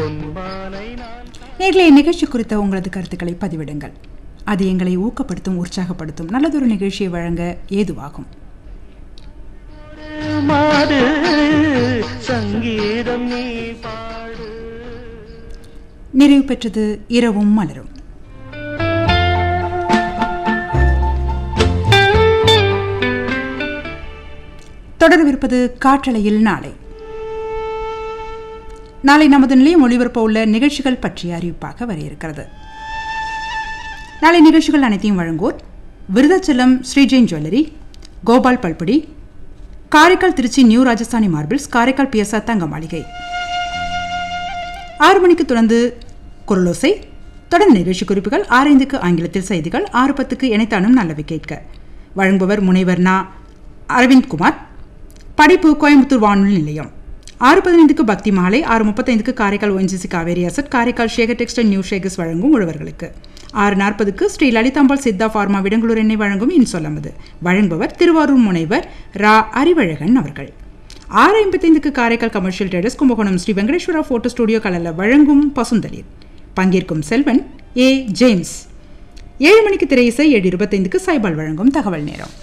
பொன்மானை நான் நேர்களை நிகழ்ச்சி குறித்த உங்களது கருத்துக்களை பதிவிடுங்கள் அது எங்களை ஊக்கப்படுத்தும் உற்சாகப்படுத்தும் நல்லதொரு நிகழ்ச்சியை வழங்க ஏதுவாகும் மாடு சங்கீதம் நீ பாடு நிறைவு பெற்றது இரவும் மலரும் தொடரவிருப்பது காற்றலையில் நாளை நாளை நமது நிலையம் ஒளிபரப்ப உள்ள நிகழ்ச்சிகள் பற்றிய அறிவிப்பாக வர இருக்கிறது நாளை நிகழ்ச்சிகள் அனைத்தையும் வழங்குவோர் விருதாச்சலம் ஸ்ரீஜெயின் ஜுவல்லரி கோபால் பல்படி Karaikal Trichy new Rajasthani marbles Karaikal PSR Thanga Maligai ஆறு மணிக்கு தொடர்ந்து குரலோசை தொடர்ந்து நிகழ்ச்சி குறிப்புகள் ஆரைந்துக்கு ஆங்கிலத்தில் செய்திகள் ஆறு பத்துக்கு இணைத்தானும் நல்லவை கேட்க வழங்குபவர் முனைவர் நா அரவிந்த் குமார் படிப்பு கோயம்புத்தூர் வானொலி நிலையம் ஆறு பதினைந்துக்கு பக்தி மாலை ஆறு முப்பத்தைந்துக்கு Karaikal ONGC Kaveri asset Karaikal Shekar textile new Shekars வழங்கும் உழவர்களுக்கு ஆறு நாற்பதுக்கு ஸ்ரீ லலிதாம்பாள் சித்தா ஃபார்மா விடங்களூர் எண்ணெய் வழங்கும் இன்சொல்லமது வழங்குபவர் திருவாரூர் முனைவர் ரா அறிவழகன் அவர்கள் ஆறு ஐம்பத்தைந்துக்கு Karaikal commercial traders Kumbakonam Sri Venkateswara photo studio கலல வழங்கும் பசுந்தளிர் பங்கேற்கும் செல்வன் ஏ ஜேம்ஸ் ஏழு மணிக்கு திரை இசை ஏழு இருபத்தைந்துக்கு சைபால் வழங்கும் தகவல் நேரம்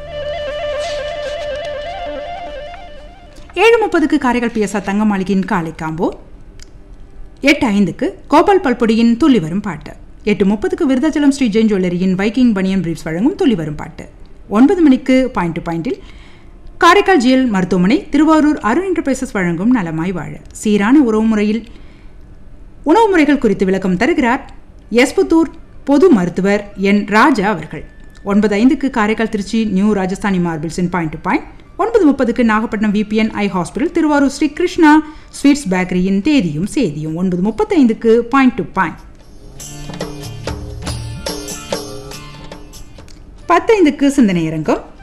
ஏழு முப்பதுக்கு காரைக்கால் பிஎஸ்ஆர் தங்க மாளிகையின் காலை காம்போ எட்டு ஐந்துக்கு கோபால் பல்பொடியின் துள்ளி வரும் பாட்டு எட்டு முப்பதுக்கு விருதாச்சலம் ஸ்ரீ ஜெயின் ஜுவல்லரியின் வைக்கிங் பனியன் பிரீப்ஸ் வழங்கும் துள்ளி வரும் பாட்டு ஒன்பது மணிக்கு பாயிண்ட் டு பாயிண்டில் காரைக்கால் ஜிஎல் மருத்துவமனை திருவாரூர் அருண் என்டர்பிரைசஸ் வழங்கும் நலமாய் வாழ சீரான உறவு முறையில் உணவு முறைகள் குறித்து விளக்கம் தருகிறார் எஸ்புத்தூர் பொது மருத்துவர் என் ராஜா அவர்கள் ஒன்பது ஐந்துக்கு காரைக்கால் திருச்சி நியூ ராஜஸ்தானி மார்பிள்ஸின் பாயிண்ட் டு பாயிண்ட் ஒன்பது முப்பதுக்கு Nagapattinam VPN eye hospital Thiruvarur Sri Krishna sweets பேக்கரியின் தேதியும் சேதியும் ஒன்பது முப்பத்தைந்துக்கு பாயிண்ட் டு பாயிண்ட் பத்தைந்துக்கு சிந்தனை அரங்கம்